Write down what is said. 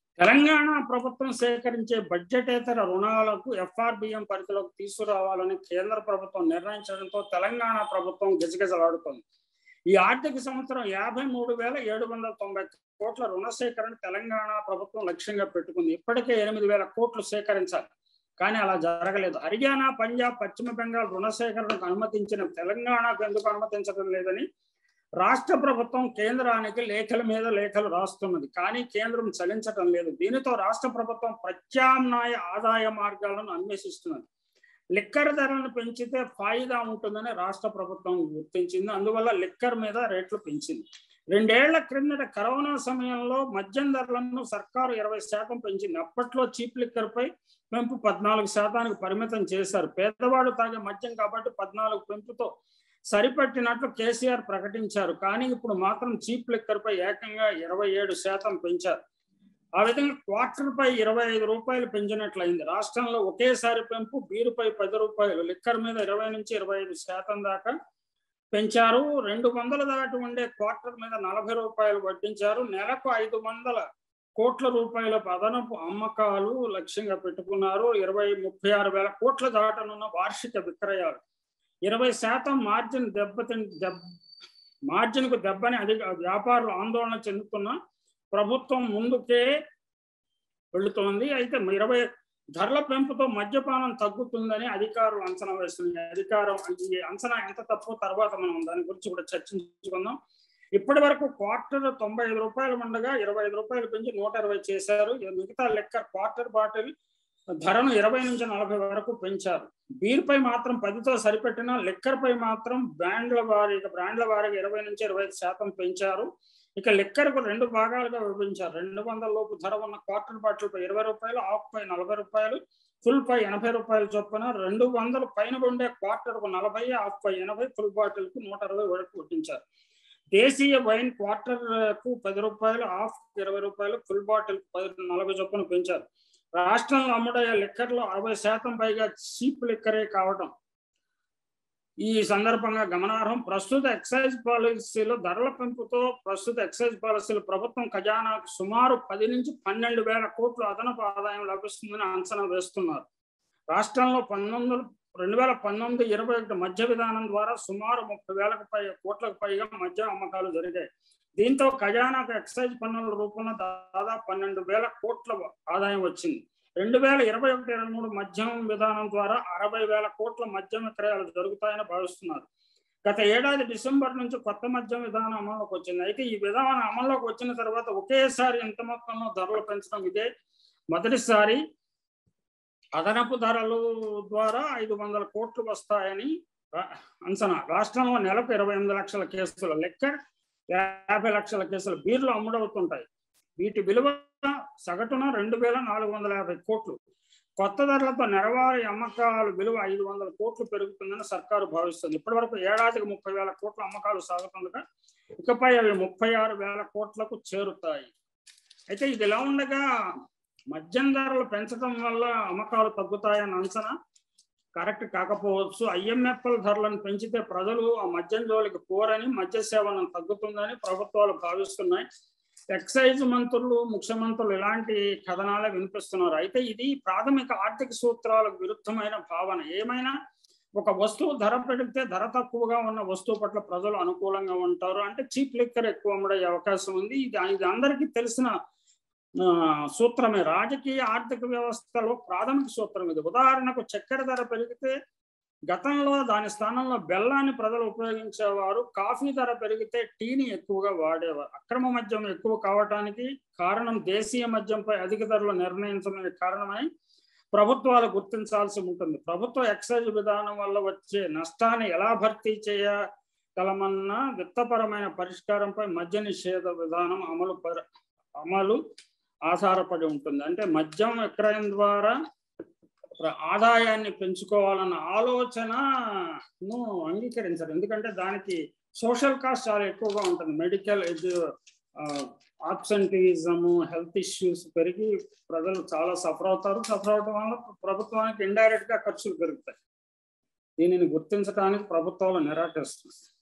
తెలంగాణ ప్రభుత్వం సేకరించే బడ్జెటేతర రుణాలకు ఎఫ్ఆర్బిఎం పరిధిలోకి తీసుకురావాలని కేంద్ర ప్రభుత్వం నిర్ణయించడంతో తెలంగాణ ప్రభుత్వం గిజగిజలాడుతోంది ఈ ఆర్థిక సంవత్సరం యాభై మూడు వేల ఏడు వందల తొంభై కోట్ల రుణ సేకరణ తెలంగాణ ప్రభుత్వం లక్ష్యంగా పెట్టుకుంది ఇప్పటికే ఎనిమిది వేల కోట్లు సేకరించాలి కానీ అలా జరగలేదు హర్యానా పంజాబ్ పశ్చిమ బెంగాల్ రుణ సేకరణకు అనుమతించిన తెలంగాణకు ఎందుకు అనుమతించడం లేదని రాష్ట్ర ప్రభుత్వం కేంద్రానికి లేఖల మీద లేఖలు రాస్తున్నది కానీ కేంద్రం చలించటం లేదు దీనితో రాష్ట్ర ప్రభుత్వం ప్రత్యామ్నాయ ఆదాయ మార్గాలను అన్వేషిస్తున్నది లిక్కర్ ధరలను పెంచితే ఫాయిదా ఉంటుందని రాష్ట్ర ప్రభుత్వం గుర్తించింది అందువల్ల లిక్కర్ మీద రేట్లు పెంచింది రెండేళ్ల క్రిందట కరోనా సమయంలో మద్యం ధరలను సర్కారు ఇరవై శాతం పెంచింది అప్పట్లో చీప్ లిక్కర్ పై పెంపు పద్నాలుగు శాతానికి పరిమితం చేశారు పేదవాడు తాగే మద్యం కాబట్టి పద్నాలుగు పెంపుతో సరిపట్టినట్లు కేసీఆర్ ప్రకటించారు కానీ ఇప్పుడు మాత్రం చీప్ లిక్కర్ పై ఏకంగా ఇరవై ఏడు శాతం పెంచారు ఆ విధంగా క్వార్టర్ పై ఇరవై ఐదు రూపాయలు పెంచినట్లయింది రాష్ట్రంలో ఒకేసారి పెంపు బీరుపై పది రూపాయలు లిక్కర్ మీద ఇరవై నుంచి ఇరవై ఐదు శాతం దాకా పెంచారు రెండు వందల దాటి ఉండే క్వార్టర్ మీద నలభై రూపాయలు వడ్డించారు నెలకు ఐదు వందల కోట్ల రూపాయల అదనపు అమ్మకాలు లక్ష్యంగా పెట్టుకున్నారు ఇరవై ముప్పై ఆరు వేల కోట్ల దాటనున్న వార్షిక విక్రయాలు ఇరవై శాతం మార్జిన్ దెబ్బతి దెబ్బ మార్జిన్కు దెబ్బని అధిక వ్యాపారులు ఆందోళన చెందుతున్న ప్రభుత్వం ముందుకే వెళుతోంది అయితే ఇరవై ధరల పెంపుతో మద్యపానం తగ్గుతుందని అధికారులు అంచనా వేస్తున్నారు అధికారం ఈ అంచనా ఎంత తప్పు తర్వాత మనం దాని గురించి కూడా చర్చించుకుందాం ఇప్పటి వరకు క్వార్టర్ తొంభై ఐదు రూపాయలు ఉండగా ఇరవై ఐదు రూపాయలు పెంచి నూట ఇరవై చేశారు మిగతా లెక్క క్వార్టర్ బాటిల్ ధరను ఇరవై నుంచి నలభై వరకు పెంచారు బీర్ పై మాత్రం పదితో సరిపెట్టిన లిక్కర్ పై మాత్రం బ్రాండ్ల వారీగా బ్రాండ్ల వారీగా ఇరవై నుంచి ఇరవై శాతం పెంచారు ఇక లిక్కర్కు రెండు భాగాలుగా విభజించారు రెండు వందల లోపు ధర ఉన్న క్వార్టర్ బాటిల్ పై ఇరవై రూపాయలు ఆఫ్ పై నలభై రూపాయలు ఫుల్ పై ఎనభై రూపాయలు చొప్పున రెండు వందలు పైన ఉండే క్వార్టర్కు నలభై ఆఫ్ పై ఎనభై ఫుల్ బాటిల్కు నూట అరవై వరకు కొట్టించారు దేశీయ వైన్ క్వార్టర్కు పది రూపాయలు ఆఫ్ ఇరవై రూపాయలు ఫుల్ బాటిల్ పది నలభై చొప్పున పెంచారు రాష్ట్రంలో అమ్ముడయ్యే లిక్కర్లో అరవై శాతం పైగా చీప్ లిక్కరే కావటం ఈ సందర్భంగా గమనార్హం ప్రస్తుత ఎక్సైజ్ పాలసీలో ధరల పెంపుతో ప్రస్తుత ఎక్సైజ్ పాలసీలు ప్రభుత్వం ఖజానాకు సుమారు పది నుంచి పన్నెండు వేల కోట్ల అదనపు ఆదాయం లభిస్తుందని అంచనా వేస్తున్నారు రాష్ట్రంలో పంతొమ్మిది రెండు వేల పంతొమ్మిది ఇరవై ఒకటి మధ్య విధానం ద్వారా సుమారు ముప్పై వేలకు పై కోట్లకు పైగా మద్య అమ్మకాలు జరిగాయి దీంతో ఖజానాకు ఎక్సైజ్ పన్నుల రూపంలో దాదాపు పన్నెండు వేల కోట్ల ఆదాయం వచ్చింది రెండు వేల ఇరవై ఒకటి ఇరవై మూడు మద్యం విధానం ద్వారా అరవై వేల కోట్ల మద్యం విక్రయాలు జరుగుతాయని భావిస్తున్నారు గత ఏడాది డిసెంబర్ నుంచి కొత్త మద్యం విధానం అమల్లోకి వచ్చింది అయితే ఈ విధానం అమల్లోకి వచ్చిన తర్వాత ఒకేసారి ఇంత మొత్తంలో ధరలు పెంచడం ఇదే మొదటిసారి అదనపు ధరలు ద్వారా ఐదు వందల కోట్లు వస్తాయని అంచనా రాష్ట్రంలో నెలకు ఇరవై ఎనిమిది లక్షల కేసుల లెక్క యాభై లక్షల కేసులు బీర్లు అమ్ముడవుతుంటాయి వీటి విలువ సగటున రెండు వేల నాలుగు వందల యాభై కోట్లు కొత్త ధరలతో నెరవారి అమ్మకాలు విలువ ఐదు వందల కోట్లు పెరుగుతుందని సర్కారు భావిస్తుంది ఇప్పటి వరకు ఏడాదికి ముప్పై వేల కోట్ల అమ్మకాలు సాగుతుండగా ఇకపై అవి ముప్పై ఆరు వేల కోట్లకు చేరుతాయి అయితే ఇది ఎలా ఉండగా మద్యం ధరలు పెంచడం వల్ల అమ్మకాలు తగ్గుతాయని అంచనా కరెక్ట్ కాకపోవచ్చు ఐఎంఎఫ్ఎల్ ధరలను పెంచితే ప్రజలు ఆ మద్యం జోలికి పోరని మద్య సేవనం తగ్గుతుందని ప్రభుత్వాలు భావిస్తున్నాయి ఎక్సైజ్ మంత్రులు ముఖ్యమంత్రులు ఇలాంటి కథనాలే వినిపిస్తున్నారు అయితే ఇది ప్రాథమిక ఆర్థిక సూత్రాలకు విరుద్ధమైన భావన ఏమైనా ఒక వస్తువు ధర పెడితే ధర తక్కువగా ఉన్న వస్తువు పట్ల ప్రజలు అనుకూలంగా ఉంటారు అంటే చీప్ లిక్కర్ ఎక్కువ అమ్ముడే అవకాశం ఉంది ఇది ఇది అందరికీ తెలిసిన సూత్రమే రాజకీయ ఆర్థిక వ్యవస్థలో ప్రాథమిక సూత్రం ఇది ఉదాహరణకు చక్కెర ధర పెరిగితే గతంలో దాని స్థానంలో బెల్లాన్ని ప్రజలు ఉపయోగించేవారు కాఫీ ధర పెరిగితే టీని ఎక్కువగా వాడేవారు అక్రమ మద్యం ఎక్కువ కావటానికి కారణం దేశీయ మద్యంపై అధిక ధరలు నిర్ణయించడానికి కారణమై ప్రభుత్వాలు గుర్తించాల్సి ఉంటుంది ప్రభుత్వ ఎక్సైజ్ విధానం వల్ల వచ్చే నష్టాన్ని ఎలా భర్తీ చేయగలమన్న విత్తపరమైన పరిష్కారంపై మద్య నిషేధ విధానం అమలు అమలు ఆధారపడి ఉంటుంది అంటే మద్యం విక్రయం ద్వారా ఆదాయాన్ని పెంచుకోవాలన్న ఆలోచనను అంగీకరించారు ఎందుకంటే దానికి సోషల్ కాస్ట్ చాలా ఎక్కువగా ఉంటుంది మెడికల్ ఎడ్యు ఆబ్సెంటిజము హెల్త్ ఇష్యూస్ పెరిగి ప్రజలు చాలా సఫర్ అవుతారు సఫర్ అవడం వల్ల ప్రభుత్వానికి ఇండైరెక్ట్ గా ఖర్చులు పెరుగుతాయి దీనిని గుర్తించడానికి ప్రభుత్వాలు నిరాకరిస్తుంది